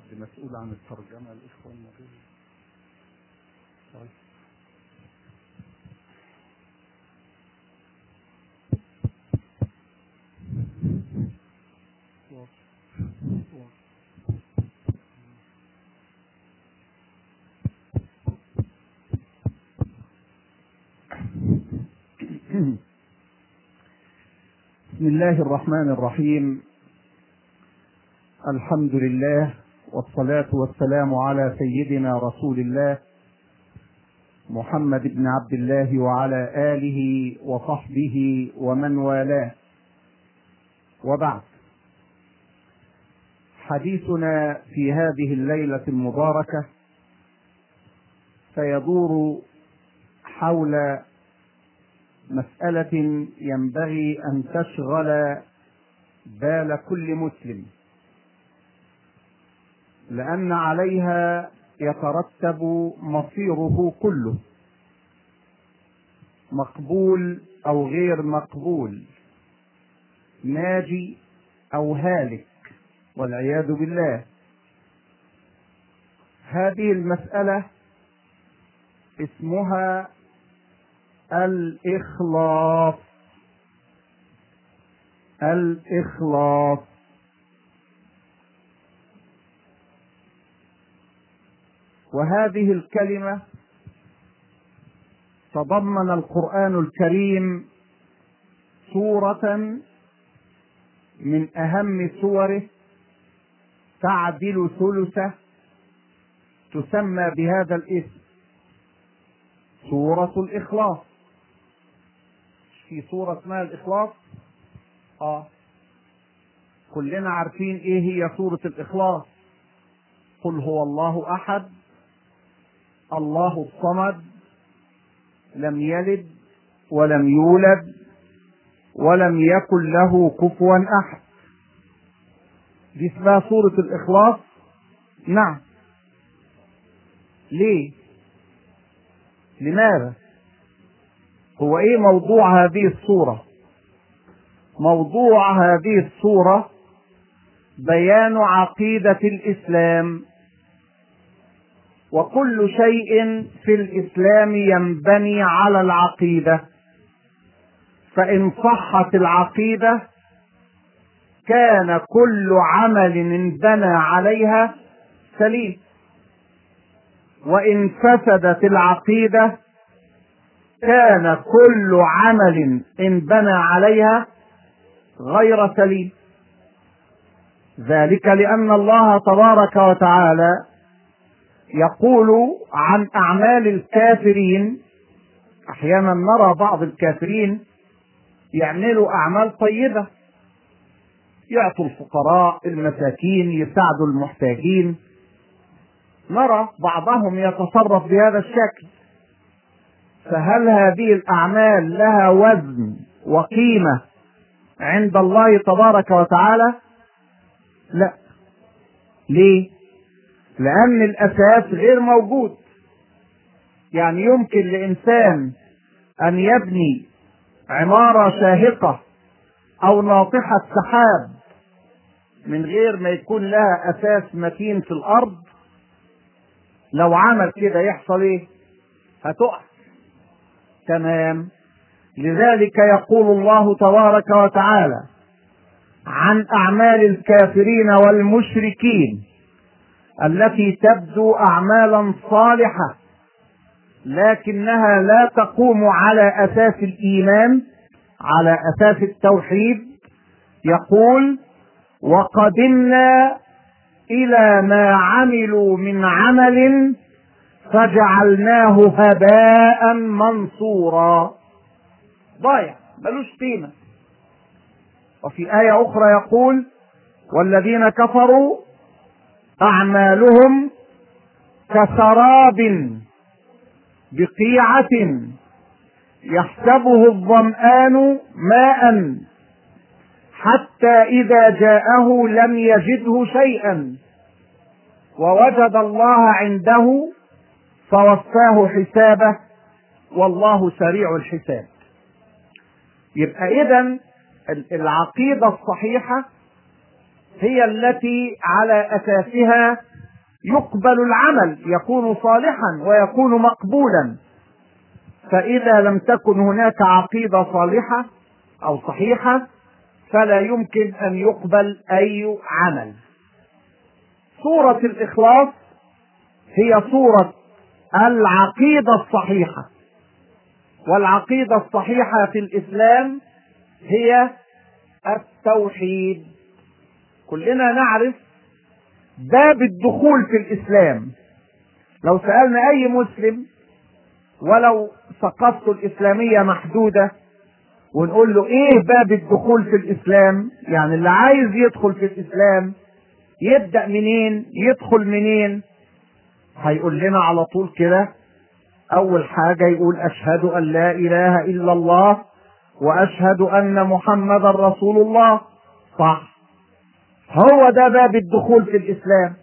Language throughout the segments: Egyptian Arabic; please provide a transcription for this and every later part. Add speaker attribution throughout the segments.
Speaker 1: حد مسؤول عن الترجمة الإخوة الموجودين طيب بسم الله الرحمن الرحيم الحمد لله والصلاة والسلام على سيدنا رسول الله محمد بن عبد الله وعلى آله وصحبه ومن والاه وبعد حديثنا في هذه الليلة المباركة سيدور حول مسألة ينبغي أن تشغل بال كل مسلم لأن عليها يترتب مصيره كله مقبول أو غير مقبول ناجي أو هالك والعياذ بالله هذه المسألة اسمها الإخلاص الإخلاص وهذه الكلمة تضمن القرآن الكريم سورة من أهم سوره تعدل ثلثه تسمى بهذا الاسم سورة الإخلاص في سورة اسمها الإخلاص اه كلنا عارفين ايه هي سورة الإخلاص قل هو الله أحد الله الصمد لم يلد ولم يولد ولم يكن له كفوا أحد دي اسمها سورة الإخلاص نعم ليه لماذا هو ايه موضوع هذه الصورة موضوع هذه الصورة بيان عقيدة الإسلام وكل شيء في الإسلام ينبني على العقيدة فإن صحت العقيدة كان كل عمل انبنى عليها سليم وإن فسدت العقيدة كان كل عمل انبنى عليها غير سليم ذلك لأن الله تبارك وتعالى يقول عن أعمال الكافرين أحيانا نرى بعض الكافرين يعملوا أعمال طيبة يعطوا الفقراء المساكين يساعدوا المحتاجين نرى بعضهم يتصرف بهذا الشكل فهل هذه الأعمال لها وزن وقيمة عند الله تبارك وتعالى لا ليه لأن الأساس غير موجود يعني يمكن لإنسان أن يبني عمارة شاهقة أو ناطحة سحاب من غير ما يكون لها أساس متين في الأرض لو عمل كده يحصل إيه؟ هتقع تمام لذلك يقول الله تبارك وتعالى عن أعمال الكافرين والمشركين التي تبدو أعمالا صالحة لكنها لا تقوم على أساس الإيمان على أساس التوحيد يقول وقدمنا إلى ما عملوا من عمل فجعلناه هباء منصورا ضايع ملوش قيمة وفي آية أخرى يقول والذين كفروا أعمالهم كسراب بقيعة يحسبه الظمآن ماء حتى إذا جاءه لم يجده شيئا ووجد الله عنده فوفاه حسابه والله سريع الحساب يبقى إذا العقيدة الصحيحة هي التي على أساسها يقبل العمل يكون صالحا ويكون مقبولا فإذا لم تكن هناك عقيدة صالحة أو صحيحة فلا يمكن أن يقبل أي عمل صورة الإخلاص هي صورة العقيدة الصحيحة والعقيدة الصحيحة في الإسلام هي التوحيد كلنا نعرف باب الدخول في الإسلام لو سألنا أي مسلم ولو ثقافته الإسلامية محدودة ونقول له إيه باب الدخول في الإسلام يعني اللي عايز يدخل في الإسلام يبدأ منين يدخل منين هيقول لنا على طول كده أول حاجة يقول أشهد أن لا إله إلا الله وأشهد أن محمدا رسول الله صح هو ده باب الدخول في الإسلام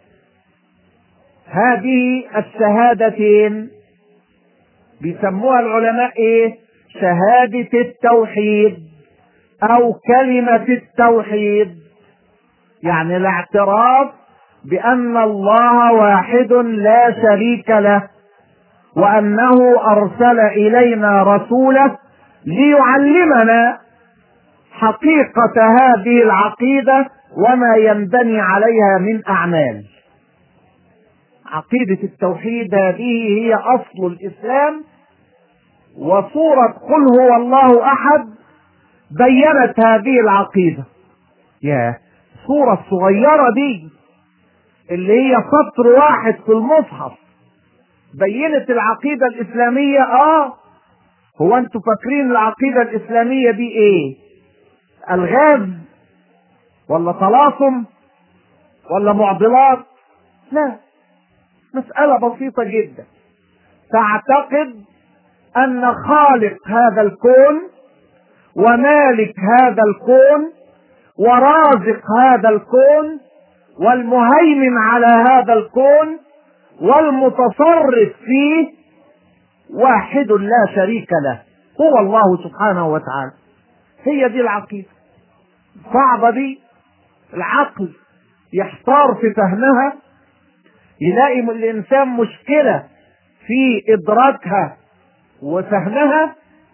Speaker 1: هذه الشهادتين بيسموها العلماء ايه شهادة التوحيد او كلمة التوحيد يعني الاعتراف بان الله واحد لا شريك له وانه ارسل الينا رسوله ليعلمنا حقيقة هذه العقيدة وما ينبني عليها من اعمال عقيدة التوحيد هذه هي أصل الإسلام وصورة قل هو الله أحد بينت هذه العقيدة يا الصورة الصغيرة دي اللي هي سطر واحد في المصحف بينت العقيدة الإسلامية آه هو أنتوا فاكرين العقيدة الإسلامية دي إيه؟ ألغاز ولا طلاسم ولا معضلات؟ لا مسألة بسيطة جدا تعتقد أن خالق هذا الكون ومالك هذا الكون ورازق هذا الكون والمهيمن على هذا الكون والمتصرف فيه واحد لا شريك له هو الله سبحانه وتعالى هي دي العقيدة صعبة دي العقل يحتار في فهمها يلاقي الانسان مشكله في ادراكها وفهمها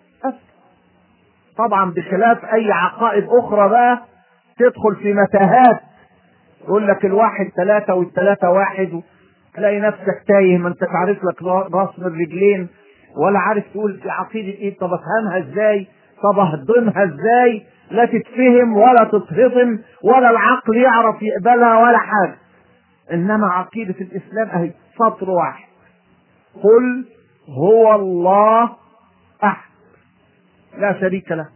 Speaker 1: طبعا بخلاف اي عقائد اخرى بقى تدخل في متاهات يقول لك الواحد ثلاثة والثلاثة واحد تلاقي نفسك تايه ما انت عارف لك راس من رجلين ولا عارف تقول في عقيدة ايه طب افهمها ازاي طب اهضمها ازاي لا تتفهم ولا تتهضم ولا العقل يعرف يقبلها ولا حاجة انما عقيدة الاسلام اهي سطر واحد قل هو الله احد لا شريك له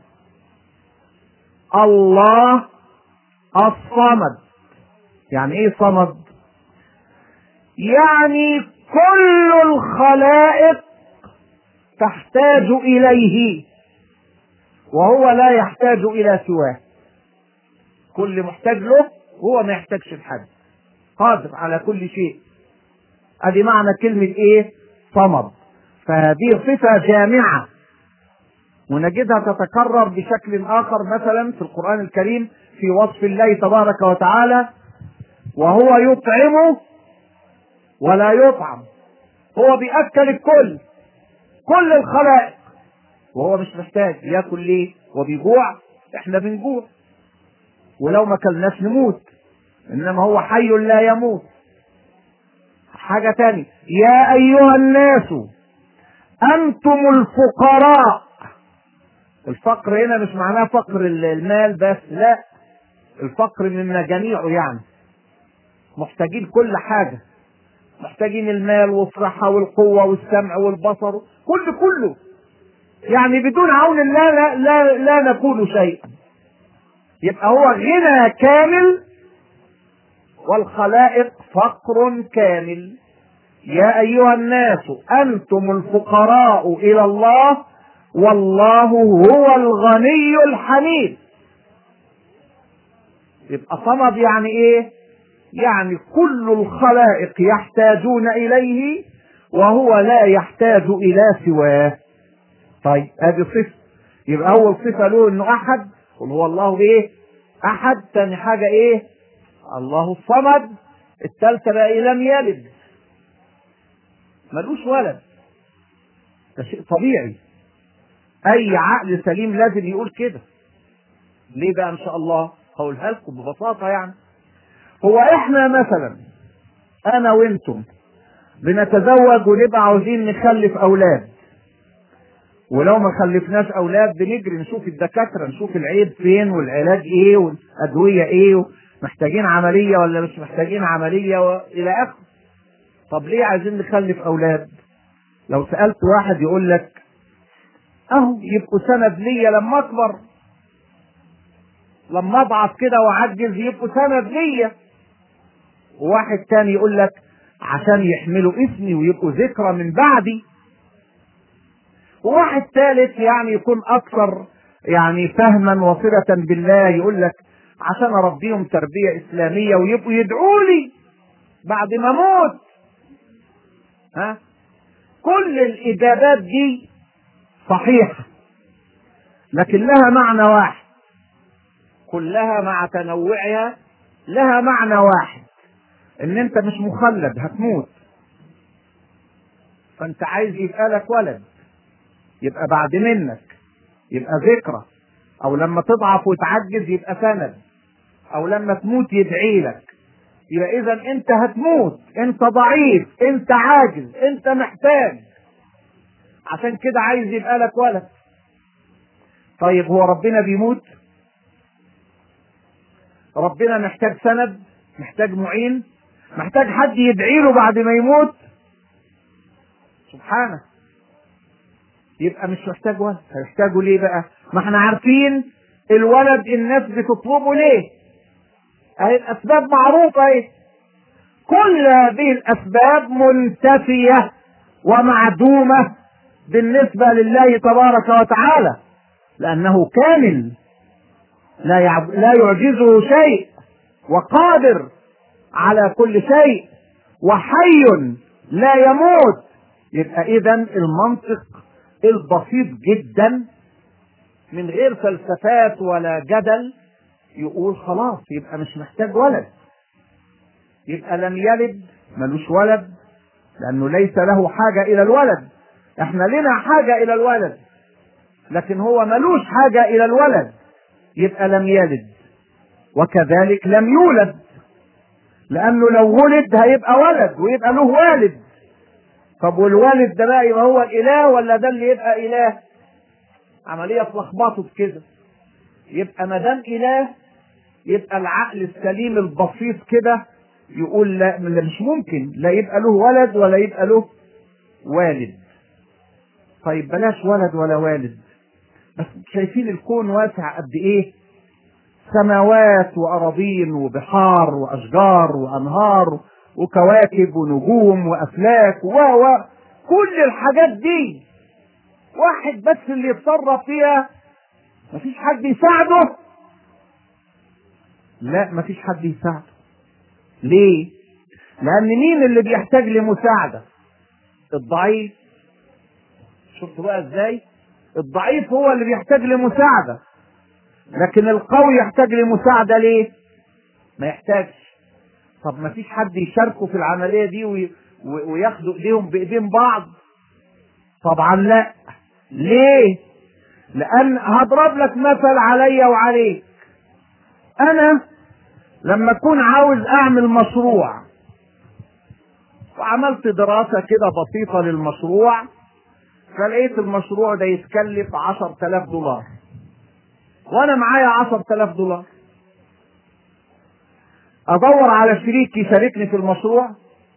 Speaker 1: الله الصمد يعني ايه صمد يعني كل الخلائق تحتاج اليه وهو لا يحتاج الى سواه كل محتاج له هو ما يحتاجش لحد قادر على كل شيء ادي معنى كلمة ايه صمد فهذه صفة جامعة ونجدها تتكرر بشكل اخر مثلا في القرآن الكريم في وصف الله تبارك وتعالى وهو يطعم ولا يطعم هو بيأكل الكل كل الخلائق وهو مش محتاج ياكل ليه وبيجوع احنا بنجوع ولو ما كلناش نموت انما هو حي لا يموت حاجة تانية يا ايها الناس انتم الفقراء الفقر هنا مش معناه فقر المال بس لا الفقر مما جميعه يعني محتاجين كل حاجة محتاجين المال والصحة والقوة والسمع والبصر كل كله يعني بدون عون الله لا, لا, لا نكون شيئا يبقى هو غنى كامل والخلائق فقر كامل يا ايها الناس انتم الفقراء الى الله والله هو الغني الحميد يبقى صمد يعني ايه يعني كل الخلائق يحتاجون اليه وهو لا يحتاج الى سواه طيب ادي صفه يبقى اول صفه له انه احد قل هو الله ايه احد ثاني حاجه ايه الله الصمد الثالثة بقى إيه لم يلد ملوش ولد ده شيء طبيعي أي عقل سليم لازم يقول كده ليه بقى إن شاء الله هقولها لكم ببساطة يعني هو إحنا مثلا أنا وأنتم بنتزوج ونبقى عاوزين نخلف أولاد ولو ما خلفناش اولاد بنجري نشوف الدكاتره نشوف العيب فين والعلاج ايه والادويه ايه محتاجين عمليه ولا مش محتاجين عمليه والى اخره طب ليه عايزين نخلف اولاد لو سالت واحد يقول لك اهو يبقوا سند ليا لما اكبر لما اضعف كده واعجز يبقوا سند ليا وواحد تاني يقول لك عشان يحملوا اسمي ويبقوا ذكرى من بعدي وواحد ثالث يعني يكون اكثر يعني فهما وصلة بالله يقول لك عشان اربيهم تربية اسلامية ويبقوا يدعوا لي بعد ما اموت ها كل الاجابات دي صحيحة لكن لها معنى واحد كلها مع تنوعها لها معنى واحد ان انت مش مخلد هتموت فانت عايز يبقى لك ولد يبقى بعد منك يبقى ذكرى او لما تضعف وتعجز يبقى سند او لما تموت يدعي لك يبقى اذا انت هتموت انت ضعيف انت عاجز انت محتاج عشان كده عايز يبقى لك ولد طيب هو ربنا بيموت ربنا محتاج سند محتاج معين محتاج حد يدعي له بعد ما يموت سبحانه يبقى مش محتاج ولد هيحتاجوا ليه بقى ما احنا عارفين الولد الناس بتطلبه ليه اهي الاسباب معروفه اهي كل هذه الاسباب منتفيه ومعدومه بالنسبه لله تبارك وتعالى لانه كامل لا يعب... لا يعجزه شيء وقادر على كل شيء وحي لا يموت يبقى اذا المنطق البسيط جدا من غير فلسفات ولا جدل يقول خلاص يبقى مش محتاج ولد يبقى لم يلد ملوش ولد لانه ليس له حاجه الى الولد احنا لنا حاجه الى الولد لكن هو ملوش حاجه الى الولد يبقى لم يلد وكذلك لم يولد لانه لو ولد هيبقى ولد ويبقى له والد طب والوالد ده بقى يبقى هو الاله ولا ده اللي يبقى اله عمليه اتلخبطت كده يبقى ما دام اله يبقى العقل السليم البسيط كده يقول لا مش ممكن لا يبقى له ولد ولا يبقى له والد طيب بلاش ولد ولا والد بس شايفين الكون واسع قد ايه سماوات واراضين وبحار واشجار وانهار وكواكب ونجوم وافلاك و و كل الحاجات دي واحد بس اللي يتصرف فيها مفيش حد يساعده لا مفيش حد يساعده ليه لان مين اللي بيحتاج لمساعده الضعيف شفتوا بقى ازاي الضعيف هو اللي بيحتاج لمساعده لكن القوي يحتاج لمساعده ليه ما يحتاجش طب ما فيش حد يشاركوا في العمليه دي وي... وياخدوا ايديهم بايدين بعض طبعا لا ليه لان هضرب لك مثل عليا وعليك انا لما اكون عاوز اعمل مشروع وعملت دراسة كده بسيطة للمشروع فلقيت المشروع ده يتكلف عشر تلاف دولار وانا معايا عشر تلاف دولار ادور على شريك يشاركني في المشروع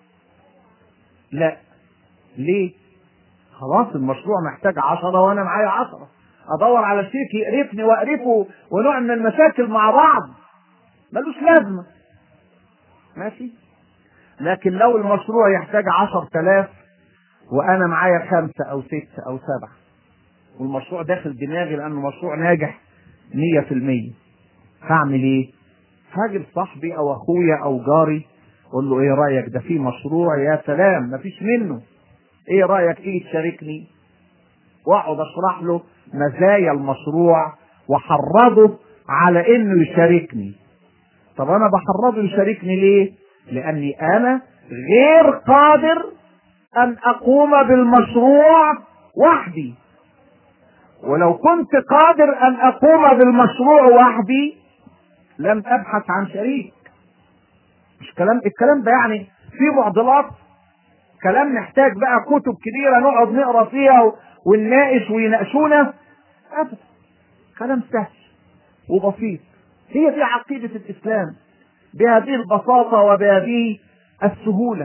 Speaker 1: لا ليه خلاص المشروع محتاج عشرة وانا معايا عشرة ادور على شريك يقرفني واقرفه ونعمل مشاكل مع بعض ملوش لازمة ماشي لكن لو المشروع يحتاج عشر تلاف وانا معايا خمسة او ستة او سبعة والمشروع داخل دماغي لانه مشروع ناجح مية في المية هعمل ايه هاجب صاحبي او اخويا او جاري اقول له ايه رايك ده في مشروع يا سلام مفيش منه ايه رايك تيجي تشاركني واقعد اشرح له مزايا المشروع واحرضه على انه يشاركني طب انا بحرضه يشاركني ليه لاني انا غير قادر ان اقوم بالمشروع وحدي ولو كنت قادر ان اقوم بالمشروع وحدي لم ابحث عن شريك مش كلام الكلام ده يعني في معضلات كلام نحتاج بقى كتب كبيره نقعد نقرا فيها ونناقش ويناقشونا ابدا كلام سهل وبسيط هي دي عقيده الاسلام بهذه البساطه وبهذه السهوله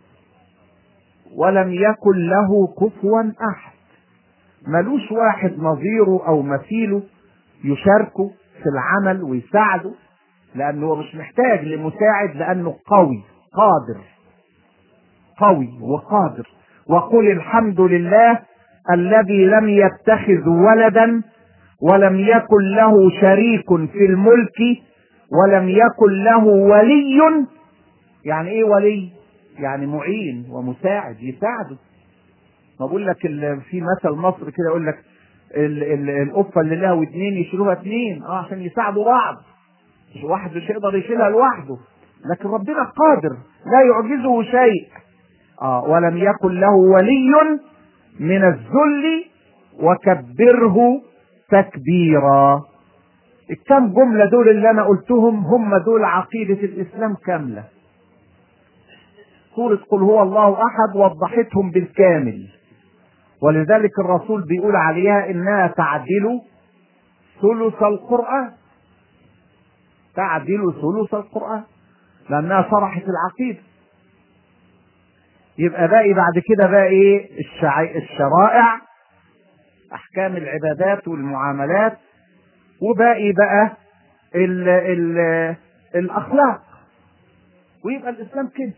Speaker 1: ولم يكن له كفوا احد ملوش واحد نظيره او مثيله يشاركه في العمل ويساعده لانه مش محتاج لمساعد لانه قوي قادر قوي وقادر وقل الحمد لله الذي لم يتخذ ولدا ولم يكن له شريك في الملك ولم يكن له ولي يعني ايه ولي يعني معين ومساعد يساعده ما بقول لك في مثل مصر كده يقول لك القفه اللي لها ودنين يشيلوها اثنين اه عشان يساعدوا بعض مش واحد مش يقدر يشيلها لوحده لكن ربنا قادر لا يعجزه شيء اه ولم يكن له ولي من الذل وكبره تكبيرا الكم جملة دول اللي أنا قلتهم هم دول عقيدة الإسلام كاملة سورة قل هو الله أحد وضحتهم بالكامل ولذلك الرسول بيقول عليها إنها تعدل ثلث القرآن تعدل ثلث القرآن لأنها شرحت العقيدة يبقى باقي بعد كده بقى ايه الشرائع احكام العبادات والمعاملات وباقي بقى ال ال الاخلاق ويبقى الاسلام كده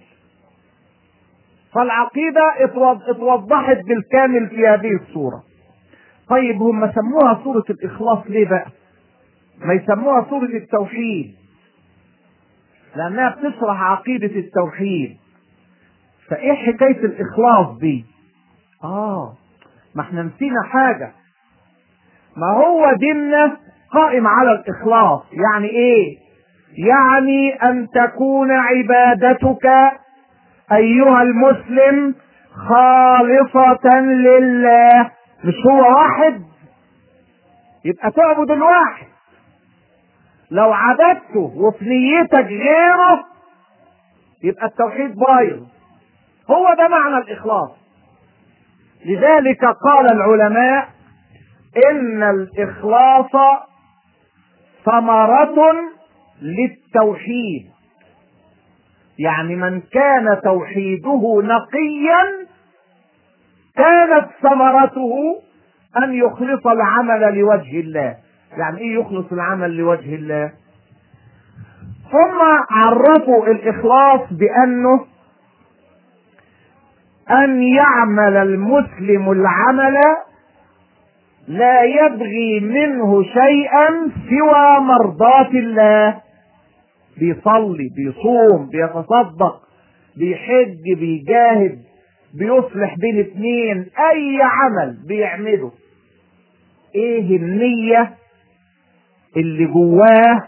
Speaker 1: فالعقيدة اتوضحت بالكامل في هذه الصورة طيب هم سموها سورة الإخلاص ليه بقى؟ ما يسموها سورة التوحيد لأنها بتشرح عقيدة التوحيد فإيه حكاية الإخلاص دي؟ آه ما احنا نسينا حاجة ما هو ديننا قائم على الإخلاص يعني إيه؟ يعني أن تكون عبادتك أيها المسلم خالصة لله مش هو واحد يبقى تعبد الواحد لو عبدته وفي نيتك غيره يبقى التوحيد بايظ هو ده معنى الإخلاص لذلك قال العلماء إن الإخلاص ثمرة للتوحيد يعني من كان توحيده نقيا كانت ثمرته ان يخلص العمل لوجه الله يعني ايه يخلص العمل لوجه الله ثم عرفوا الاخلاص بانه ان يعمل المسلم العمل لا يبغي منه شيئا سوى مرضاه الله بيصلي بيصوم بيتصدق بيحج بيجاهد بيصلح بين اتنين اي عمل بيعمله ايه النية اللي جواه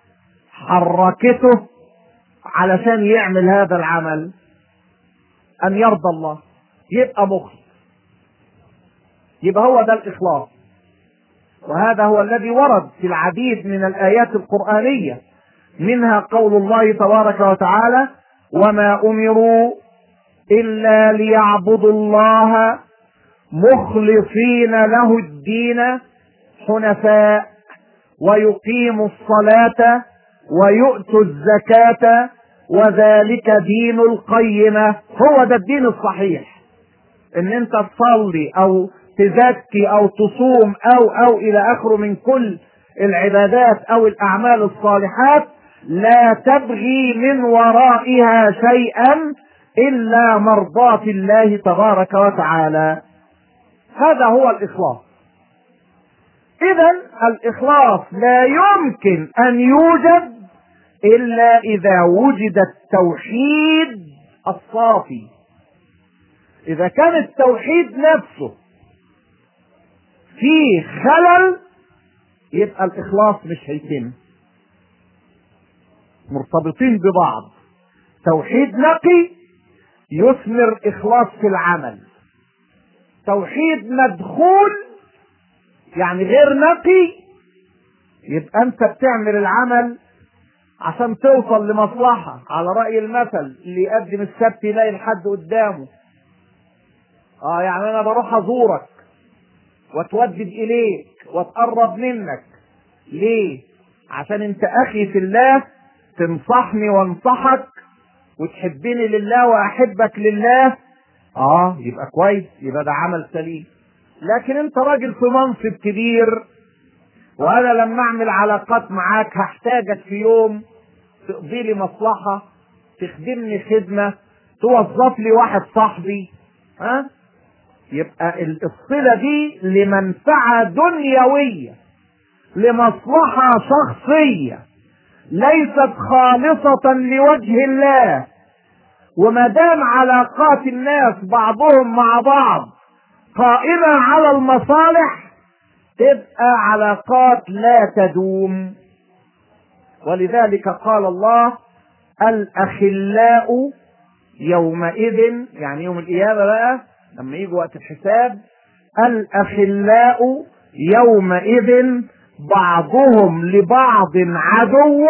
Speaker 1: حركته علشان يعمل هذا العمل ان يرضى الله يبقى مخلص يبقى هو ده الاخلاص وهذا هو الذي ورد في العديد من الايات القرانيه منها قول الله تبارك وتعالى وما امروا الا ليعبدوا الله مخلصين له الدين حنفاء ويقيموا الصلاه ويؤتوا الزكاه وذلك دين القيمه هو ده الدين الصحيح ان انت تصلي او تزكي او تصوم او او الى اخره من كل العبادات او الاعمال الصالحات لا تبغي من ورائها شيئا الا مرضاه الله تبارك وتعالى هذا هو الاخلاص اذا الاخلاص لا يمكن ان يوجد الا اذا وجد التوحيد الصافي اذا كان التوحيد نفسه فيه خلل يبقى الاخلاص مش هيتم مرتبطين ببعض توحيد نقي يثمر اخلاص في العمل توحيد مدخول يعني غير نقي يبقى انت بتعمل العمل عشان توصل لمصلحة على رأي المثل اللي يقدم السبت يلاقي الحد قدامه اه يعني انا بروح ازورك واتودد اليك واتقرب منك ليه عشان انت اخي في الله تنصحني وانصحك وتحبني لله واحبك لله اه يبقى كويس يبقى ده عمل سليم لكن انت راجل في منصب كبير وانا لما اعمل علاقات معاك هحتاجك في يوم تقضي لي مصلحة تخدمني خدمة توظف لي واحد صاحبي ها يبقى الصلة دي لمنفعة دنيوية لمصلحة شخصية ليست خالصة لوجه الله وما دام علاقات الناس بعضهم مع بعض قائمة على المصالح تبقى علاقات لا تدوم ولذلك قال الله الأخلاء يومئذ يعني يوم القيامة بقى لما يجي وقت الحساب الأخلاء يومئذ بعضهم لبعض عدو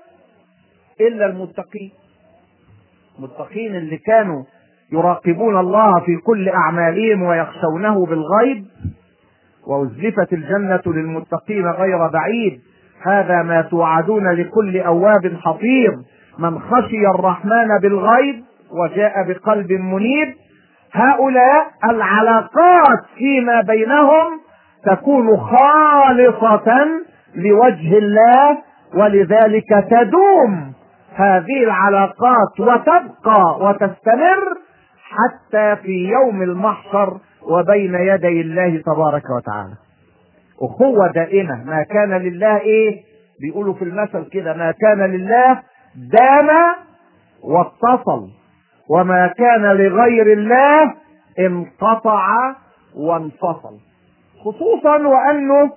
Speaker 1: إلا المتقين المتقين اللي كانوا يراقبون الله في كل أعمالهم ويخشونه بالغيب وأزلفت الجنة للمتقين غير بعيد هذا ما توعدون لكل أواب حفيظ من خشي الرحمن بالغيب وجاء بقلب منيب هؤلاء العلاقات فيما بينهم تكون خالصة لوجه الله ولذلك تدوم هذه العلاقات وتبقى وتستمر حتى في يوم المحشر وبين يدي الله تبارك وتعالى أخوة دائمة ما كان لله إيه بيقولوا في المثل كده ما كان لله دام واتصل وما كان لغير الله انقطع وانفصل خصوصا وانه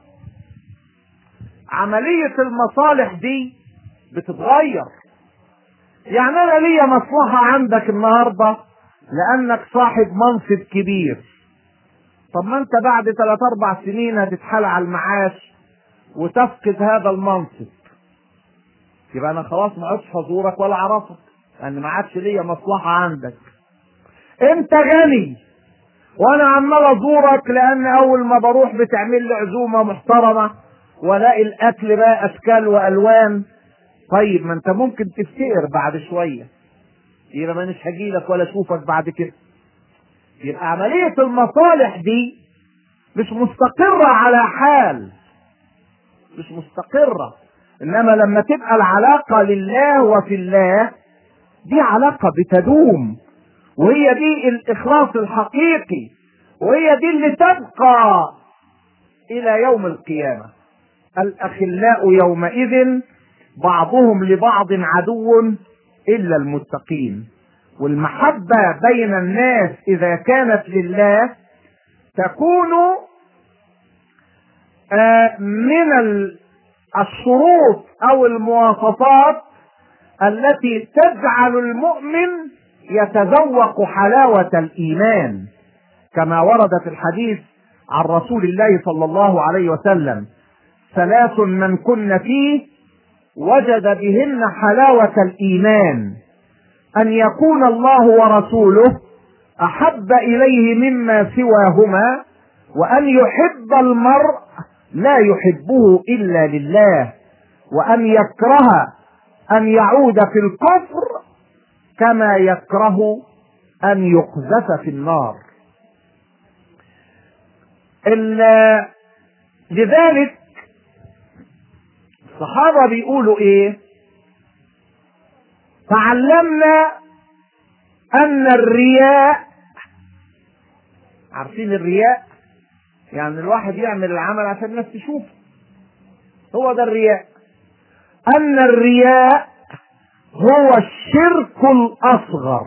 Speaker 1: عملية المصالح دي بتتغير يعني انا ليا مصلحة عندك النهاردة لانك صاحب منصب كبير طب ما انت بعد ثلاث اربع سنين هتتحال على المعاش وتفقد هذا المنصب يبقى انا خلاص ما عدتش هزورك ولا اعرفك لان ما عادش ليا مصلحة عندك انت غني وانا عمال ازورك لان اول ما بروح بتعمل لي عزومه محترمه والاقي الاكل بقى اشكال والوان طيب ما انت ممكن تفتقر بعد شويه يبقى مانيش هجيلك ولا اشوفك بعد كده يبقى عمليه المصالح دي مش مستقره على حال مش مستقره انما لما تبقى العلاقه لله وفي الله دي علاقه بتدوم وهي دي الاخلاص الحقيقي وهي دي اللي تبقى الى يوم القيامه الاخلاء يومئذ بعضهم لبعض عدو الا المتقين والمحبه بين الناس اذا كانت لله تكون من الشروط او المواصفات التي تجعل المؤمن يتذوق حلاوة الإيمان كما ورد في الحديث عن رسول الله صلى الله عليه وسلم ثلاث من كن فيه وجد بهن حلاوة الإيمان أن يكون الله ورسوله أحب إليه مما سواهما وأن يحب المرء لا يحبه إلا لله وأن يكره أن يعود في الكفر كما يكره ان يقذف في النار لذلك الصحابة بيقولوا ايه تعلمنا ان الرياء عارفين الرياء يعني الواحد يعمل العمل عشان الناس تشوفه هو ده الرياء ان الرياء هو الشرك الاصغر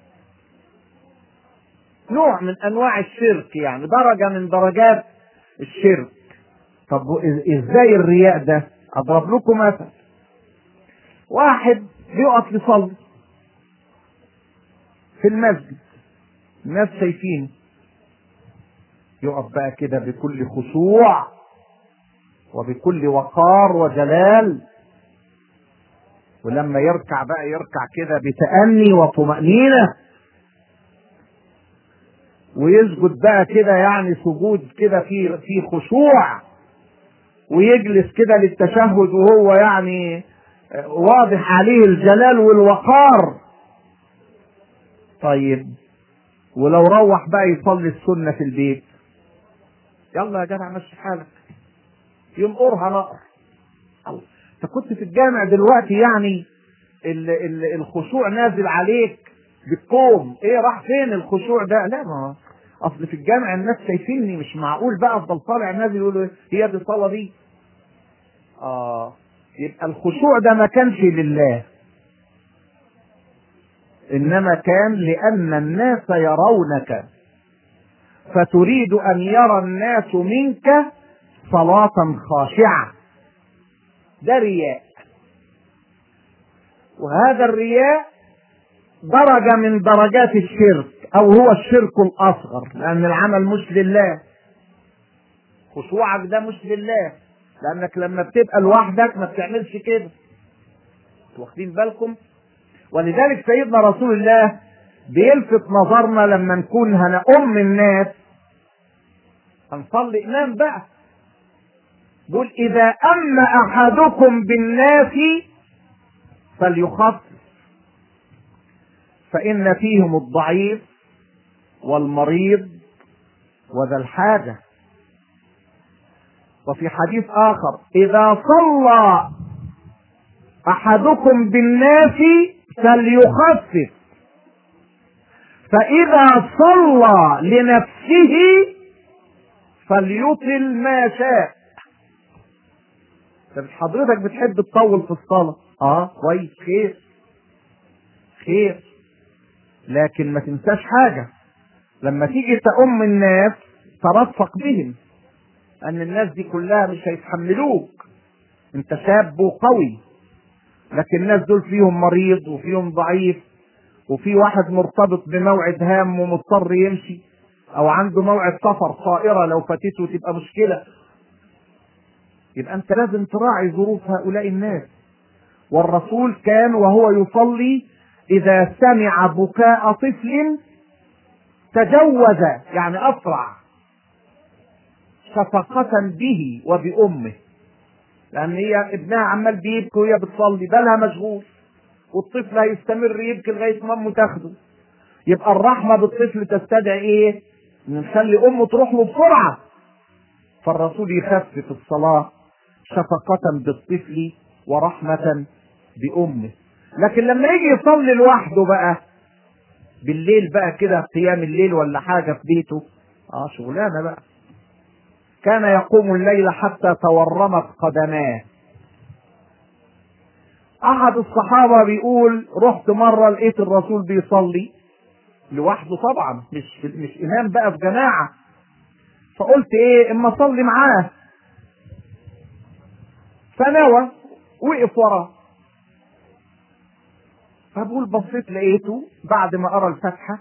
Speaker 1: نوع من انواع الشرك يعني درجه من درجات الشرك طب ازاي الرياء ده اضرب لكم مثل واحد بيقف يصلي في المسجد الناس شايفين يقف بقى كده بكل خشوع وبكل وقار وجلال ولما يركع بقى يركع كده بتأني وطمأنينة ويسجد بقى كده يعني سجود كده في في خشوع ويجلس كده للتشهد وهو يعني واضح عليه الجلال والوقار طيب ولو روح بقى يصلي السنة في البيت يلا يا جدع مشي حالك ينقرها نقر انت كنت في الجامع دلوقتي يعني ال ال الخشوع نازل عليك بالكوم ايه راح فين الخشوع ده لا ما اصل في الجامع الناس شايفيني مش معقول بقى افضل طالع نازل يقولوا هي دي الصلاه دي اه يبقى الخشوع ده ما كانش لله انما كان لان الناس يرونك فتريد ان يرى الناس منك صلاه خاشعه ده رياء وهذا الرياء درجة من درجات الشرك أو هو الشرك الأصغر لأن العمل مش لله خشوعك ده مش لله لأنك لما بتبقى لوحدك ما بتعملش كده واخدين بالكم ولذلك سيدنا رسول الله بيلفت نظرنا لما نكون هنأم الناس هنصلي إمام بقى بيقول إذا أم أحدكم بالناس فليخفف فإن فيهم الضعيف والمريض وذا الحاجة وفي حديث آخر إذا صلى أحدكم بالناس فليخفف فإذا صلى لنفسه فليطل ما شاء طب حضرتك بتحب تطول في الصلاة اه كويس خير خير لكن ما تنساش حاجة لما تيجي تأم الناس ترفق بهم أن الناس دي كلها مش هيتحملوك أنت شاب وقوي لكن الناس دول فيهم مريض وفيهم ضعيف وفي واحد مرتبط بموعد هام ومضطر يمشي أو عنده موعد سفر طائرة لو فاتته تبقى مشكلة يبقى أنت لازم تراعي ظروف هؤلاء الناس والرسول كان وهو يصلي إذا سمع بكاء طفل تجوز يعني أسرع شفقة به وبأمه لأن هي ابنها عمال بيبكي وهي بتصلي بالها مشغول والطفل هيستمر يبكي لغاية ما أمه تاخده يبقى الرحمة بالطفل تستدعي إيه؟ نخلي أمه تروح له بسرعة فالرسول يخفف الصلاة شفقة بالطفل ورحمة بأمه لكن لما يجي يصلي لوحده بقى بالليل بقى كده قيام الليل ولا حاجة في بيته اه شغلانة بقى كان يقوم الليل حتى تورمت قدماه احد الصحابة بيقول رحت مرة لقيت الرسول بيصلي لوحده طبعا مش مش امام بقى في جماعة فقلت ايه اما اصلي معاه فنوى وقف وراه فبقول بصيت لقيته بعد ما قرا الفاتحه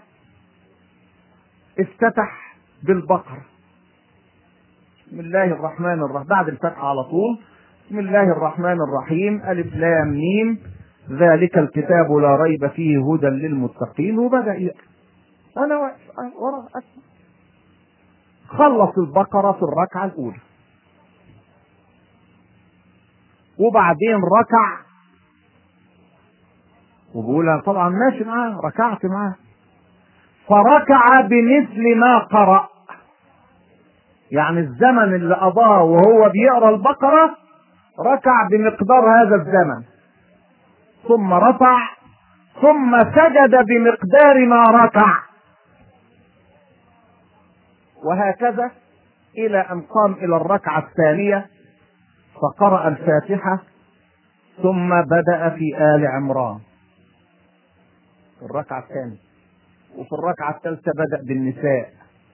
Speaker 1: افتتح بالبقره بسم الله الرحمن الرحيم بعد الفاتحه على طول بسم الله الرحمن الرحيم الف لام ميم ذلك الكتاب لا ريب فيه هدى للمتقين وبدا يقرا انا واقف ورا اسمع خلص البقره في الركعه الاولى وبعدين ركع وبقول انا طبعا ماشي معاه ركعت معاه فركع بمثل ما قرأ يعني الزمن اللي قضاه وهو بيقرا البقرة ركع بمقدار هذا الزمن ثم رفع ثم سجد بمقدار ما ركع وهكذا إلى أن قام إلى الركعة الثانية فقرأ الفاتحة ثم بدأ في آل عمران في الركعة الثانية وفي الركعة الثالثة بدأ بالنساء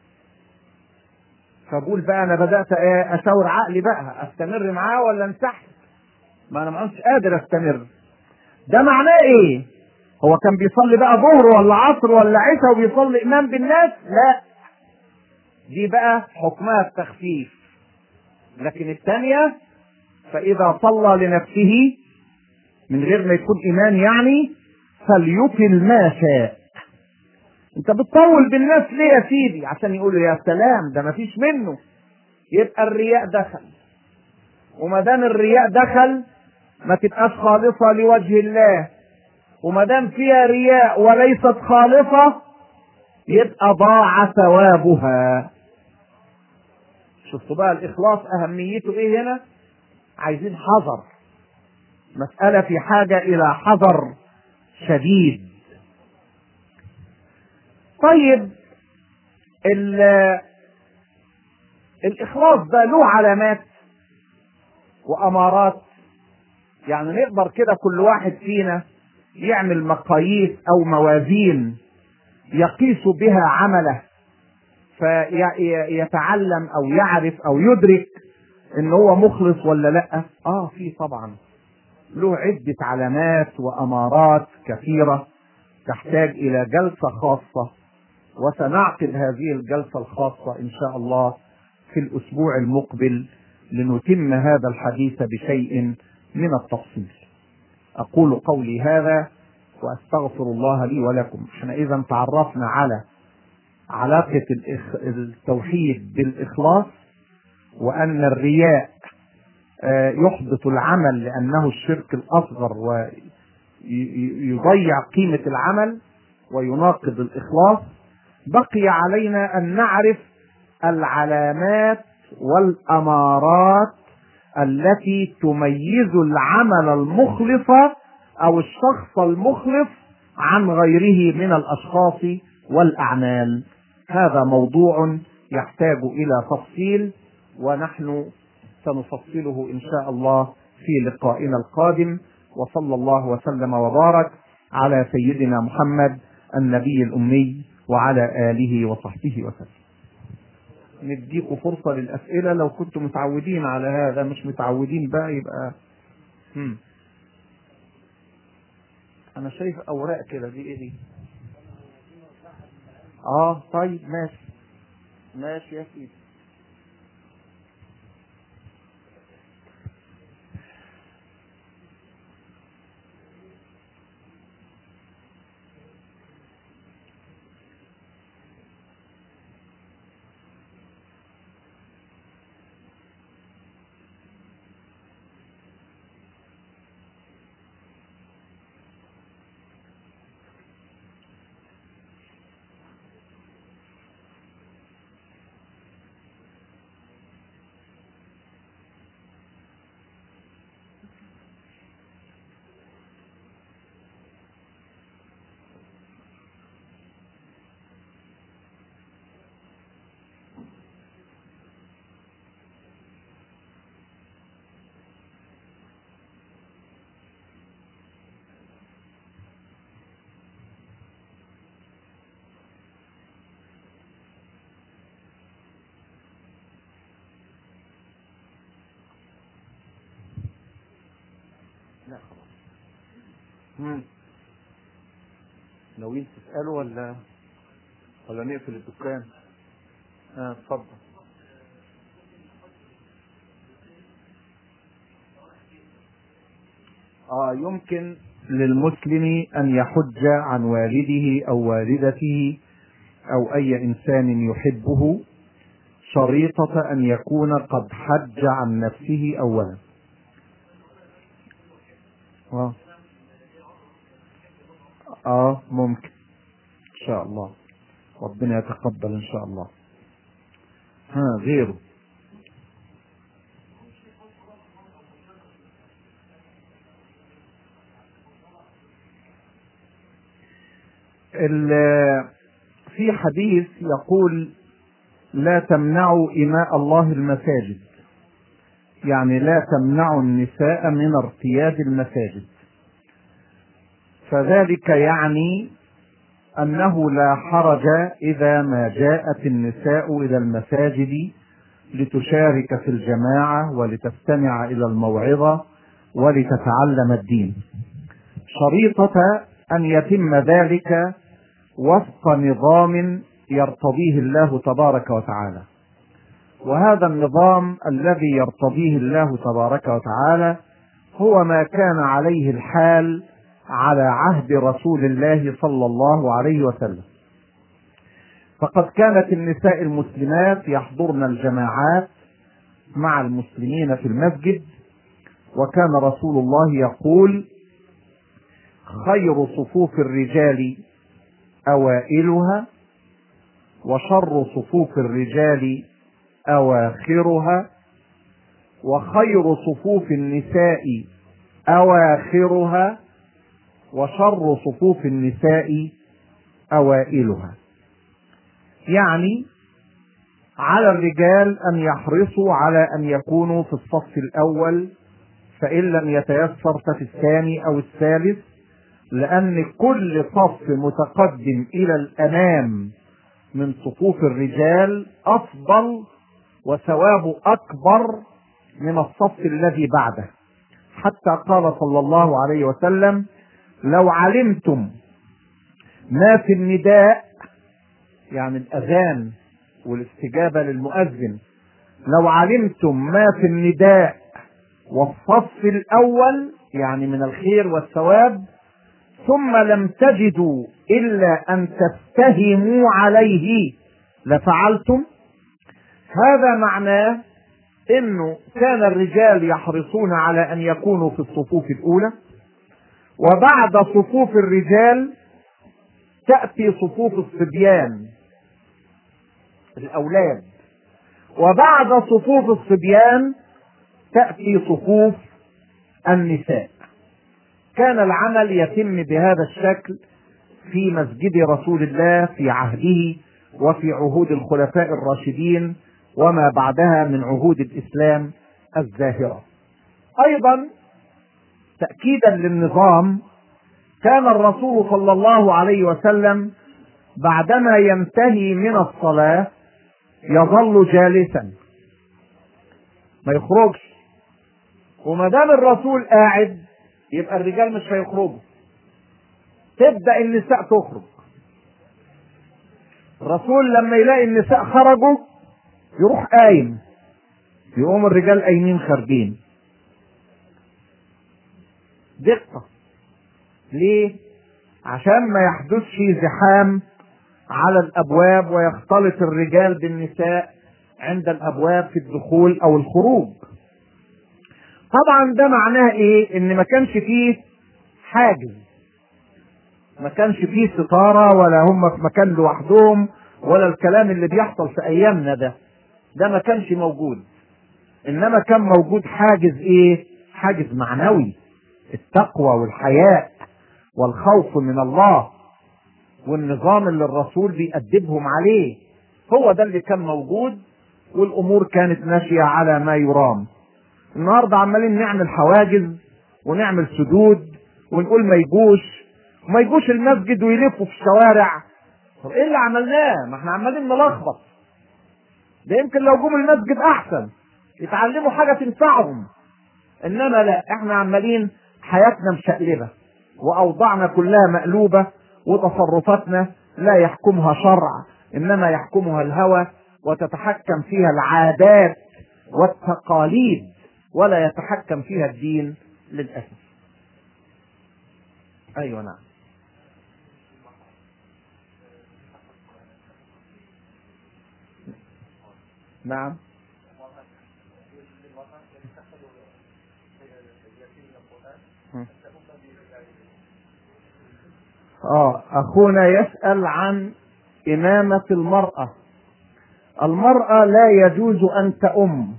Speaker 1: فبقول بقى أنا بدأت أشاور عقلي بقى أستمر معاه ولا انسحب ما أنا ما كنتش قادر أستمر ده معناه إيه؟ هو كان بيصلي بقى ظهر ولا عصر ولا عشاء وبيصلي امام بالناس لا دي بقى حكمها التخفيف لكن الثانية فإذا صلى لنفسه من غير ما يكون إمام يعني فليطل ما شاء انت بتطول بالناس ليه يا سيدي عشان يقولوا يا سلام ده مفيش منه يبقى الرياء دخل وما دام الرياء دخل ما تبقاش خالصة لوجه الله وما دام فيها رياء وليست خالصة يبقى ضاع ثوابها شفتوا بقى الإخلاص أهميته إيه هنا عايزين حذر مسألة في حاجة إلى حذر شديد طيب الإخلاص ده له علامات وأمارات يعني نقدر كده كل واحد فينا يعمل مقاييس أو موازين يقيس بها عمله فيتعلم أو يعرف أو يدرك إن هو مخلص ولا لأ آه في طبعا له عدة علامات وأمارات كثيرة تحتاج إلى جلسة خاصة وسنعقد هذه الجلسة الخاصة إن شاء الله في الأسبوع المقبل لنتم هذا الحديث بشيء من التفصيل أقول قولي هذا وأستغفر الله لي ولكم احنا إذا تعرفنا على علاقة التوحيد بالإخلاص وأن الرياء يحبط العمل لأنه الشرك الأصغر ويضيع قيمة العمل ويناقض الإخلاص بقي علينا أن نعرف العلامات والأمارات التي تميز العمل المخلص أو الشخص المخلص عن غيره من الأشخاص والأعمال هذا موضوع يحتاج إلى تفصيل ونحن سنفصله إن شاء الله في لقائنا القادم وصلى الله وسلم وبارك على سيدنا محمد النبي الأمي وعلى آله وصحبه وسلم نديكوا فرصة للأسئلة لو كنتم متعودين على هذا مش متعودين بقى يبقى هم. أنا شايف أوراق كده دي إيه دي؟ آه طيب ماشي ماشي يا سيدي لا خلاص مم. ناويين تسألوا ولا ولا نقفل الدكان؟ اه اتفضل اه يمكن للمسلم ان يحج عن والده او والدته او اي انسان يحبه شريطة ان يكون قد حج عن نفسه اولا اه اه ممكن ان شاء الله ربنا يتقبل ان شاء الله ها غيره في حديث يقول لا تمنعوا إماء الله المساجد يعني لا تمنعوا النساء من ارتياد المساجد فذلك يعني أنه لا حرج إذا ما جاءت النساء إلى المساجد لتشارك في الجماعة ولتستمع إلى الموعظة ولتتعلم الدين شريطة ان يتم ذلك وفق نظام يرتضيه الله تبارك وتعالى وهذا النظام الذي يرتضيه الله تبارك وتعالى هو ما كان عليه الحال على عهد رسول الله صلى الله عليه وسلم فقد كانت النساء المسلمات يحضرن الجماعات مع المسلمين في المسجد وكان رسول الله يقول خير صفوف الرجال اوائلها وشر صفوف الرجال اواخرها وخير صفوف النساء اواخرها وشر صفوف النساء اوائلها يعني على الرجال ان يحرصوا على ان يكونوا في الصف الاول فان لم يتيسر ففي الثاني او الثالث لان كل صف متقدم الى الامام من صفوف الرجال افضل وثوابه اكبر من الصف الذي بعده حتى قال صلى الله عليه وسلم لو علمتم ما في النداء يعني الاذان والاستجابه للمؤذن لو علمتم ما في النداء والصف الاول يعني من الخير والثواب ثم لم تجدوا الا ان تفتهموا عليه لفعلتم هذا معناه انه كان الرجال يحرصون على ان يكونوا في الصفوف الاولى وبعد صفوف الرجال تاتي صفوف الصبيان الاولاد وبعد صفوف الصبيان تاتي صفوف النساء كان العمل يتم بهذا الشكل في مسجد رسول الله في عهده وفي عهود الخلفاء الراشدين وما بعدها من عهود الاسلام الزاهره ايضا تاكيدا للنظام كان الرسول صلى الله عليه وسلم بعدما ينتهي من الصلاه يظل جالسا ما يخرجش وما دام الرسول قاعد يبقى الرجال مش هيخرجوا تبدا النساء تخرج الرسول لما يلاقي النساء خرجوا يروح قايم يقوم الرجال قايمين خارجين دقة ليه؟ عشان ما يحدثش زحام على الابواب ويختلط الرجال بالنساء عند الابواب في الدخول او الخروج طبعا ده معناه ايه ان ما كانش فيه حاجز ما كانش فيه ستارة ولا هم في مكان لوحدهم ولا الكلام اللي بيحصل في ايامنا ده ده ما كانش موجود انما كان موجود حاجز ايه حاجز معنوي التقوى والحياء والخوف من الله والنظام اللي الرسول بيأدبهم عليه هو ده اللي كان موجود والامور كانت ماشيه على ما يرام النهارده عمالين نعمل حواجز ونعمل سدود ونقول ما يجوش وما يجوش المسجد ويلفوا في الشوارع طب ايه اللي عملناه ما احنا عمالين نلخبط ده يمكن لو جم المسجد احسن يتعلموا حاجه تنفعهم انما لا احنا عمالين حياتنا مشقلبه واوضاعنا كلها مقلوبه وتصرفاتنا لا يحكمها شرع انما يحكمها الهوى وتتحكم فيها العادات والتقاليد ولا يتحكم فيها الدين للاسف ايوه نعم نعم اه اخونا يسال عن امامه المراه المراه لا يجوز ان تؤم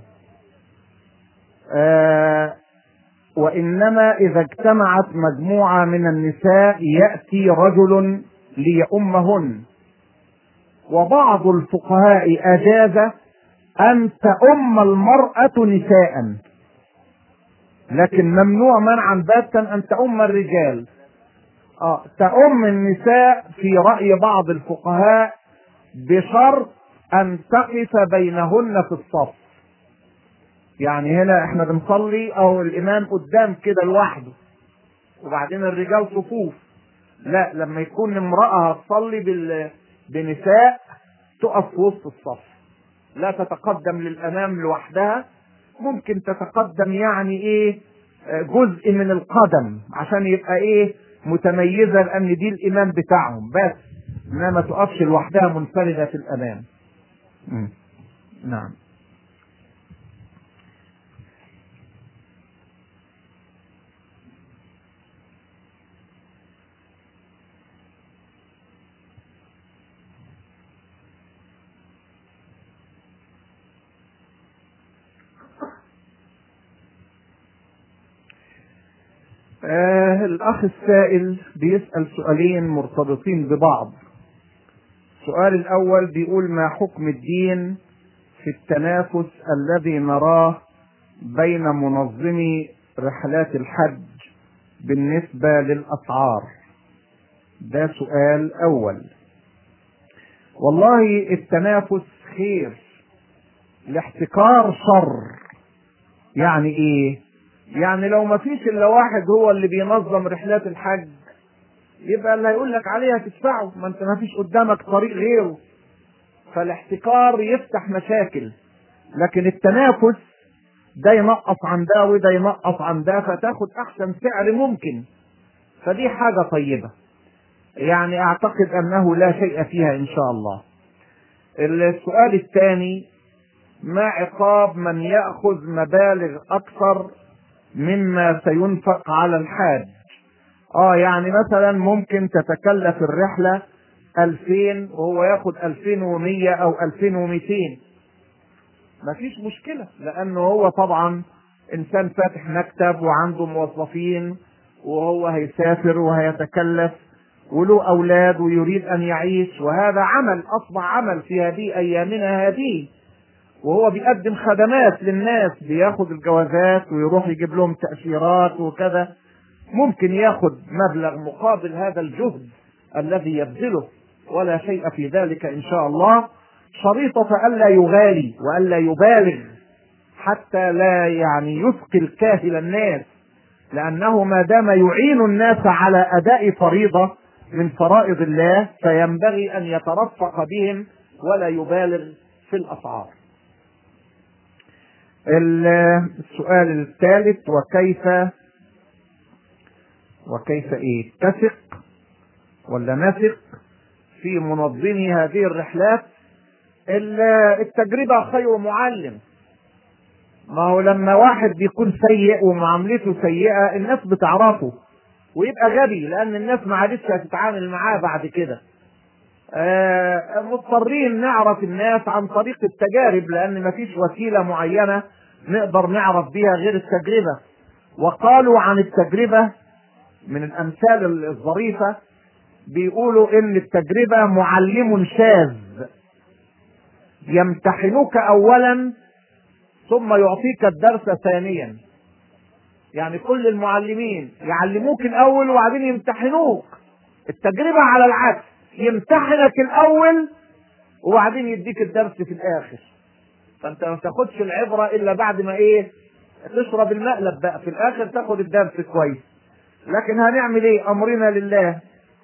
Speaker 1: آه وانما اذا اجتمعت مجموعه من النساء ياتي رجل ليؤمهن وبعض الفقهاء اجاز ان تؤم المراه نساء لكن ممنوع منعا باتا ان تؤم الرجال آه تؤم النساء في راي بعض الفقهاء بشرط ان تقف بينهن في الصف يعني هنا احنا بنصلي او الامام قدام كده لوحده وبعدين الرجال صفوف لا لما يكون امرأة هتصلي بال... بنساء تقف في وسط الصف لا تتقدم للأمام لوحدها ممكن تتقدم يعني ايه جزء من القدم عشان يبقى ايه متميزة لأن دي الإمام بتاعهم بس إنما ما تقفش لوحدها منفردة في الأمام م. نعم آه الأخ السائل بيسأل سؤالين مرتبطين ببعض السؤال الأول بيقول ما حكم الدين في التنافس الذي نراه بين منظمي رحلات الحج بالنسبة للأسعار ده سؤال أول والله التنافس خير الاحتكار شر يعني ايه يعني لو ما فيش الا واحد هو اللي بينظم رحلات الحج يبقى اللي هيقول لك عليها تدفعه ما انت ما فيش قدامك طريق غيره فالاحتكار يفتح مشاكل لكن التنافس ده ينقص عن ده وده ينقص عن ده فتاخد احسن سعر ممكن فدي حاجه طيبه يعني اعتقد انه لا شيء فيها ان شاء الله السؤال الثاني ما عقاب من ياخذ مبالغ اكثر مما سينفق على الحاج اه يعني مثلا ممكن تتكلف الرحلة 2000 وهو ياخد 2100 او 2200 مفيش مشكلة لانه هو طبعا انسان فاتح مكتب وعنده موظفين وهو هيسافر وهيتكلف وله اولاد ويريد ان يعيش وهذا عمل اصبح عمل في هذه ايامنا هذه وهو بيقدم خدمات للناس بياخد الجوازات ويروح يجيب لهم تأشيرات وكذا ممكن ياخد مبلغ مقابل هذا الجهد الذي يبذله ولا شيء في ذلك ان شاء الله شريطة ألا يغالي وألا يبالغ حتى لا يعني يثقل كاهل الناس لأنه ما دام يعين الناس على أداء فريضة من فرائض الله فينبغي أن يترفق بهم ولا يبالغ في الأسعار السؤال الثالث وكيف وكيف ايه تثق ولا نثق في منظمي هذه الرحلات التجربة خير معلم ما هو لما واحد بيكون سيء ومعاملته سيئة الناس بتعرفه ويبقى غبي لأن الناس ما عادتش هتتعامل معاه بعد كده آه مضطرين نعرف الناس عن طريق التجارب لأن مفيش وسيلة معينة نقدر نعرف بيها غير التجربة وقالوا عن التجربة من الأمثال الظريفة بيقولوا إن التجربة معلم شاذ يمتحنك أولا ثم يعطيك الدرس ثانيا يعني كل المعلمين يعلموك الأول وبعدين يمتحنوك التجربة على العكس يمتحنك الأول وبعدين يديك الدرس في الآخر فانت ما تاخدش العبرة الا بعد ما ايه تشرب المقلب بقى في الاخر تاخد الدرس كويس لكن هنعمل ايه امرنا لله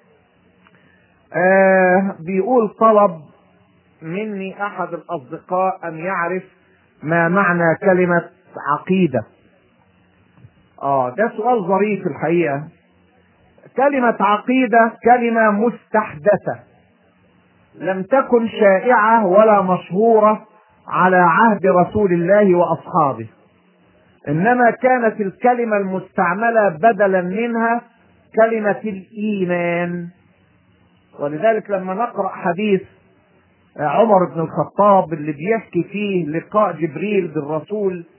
Speaker 1: آه بيقول طلب مني احد الاصدقاء ان يعرف ما معنى كلمة عقيدة اه ده سؤال ظريف الحقيقة كلمة عقيدة كلمة مستحدثة لم تكن شائعة ولا مشهورة على عهد رسول الله واصحابه انما كانت الكلمه المستعمله بدلا منها كلمه الايمان ولذلك لما نقرا حديث عمر بن الخطاب اللي بيحكي فيه لقاء جبريل بالرسول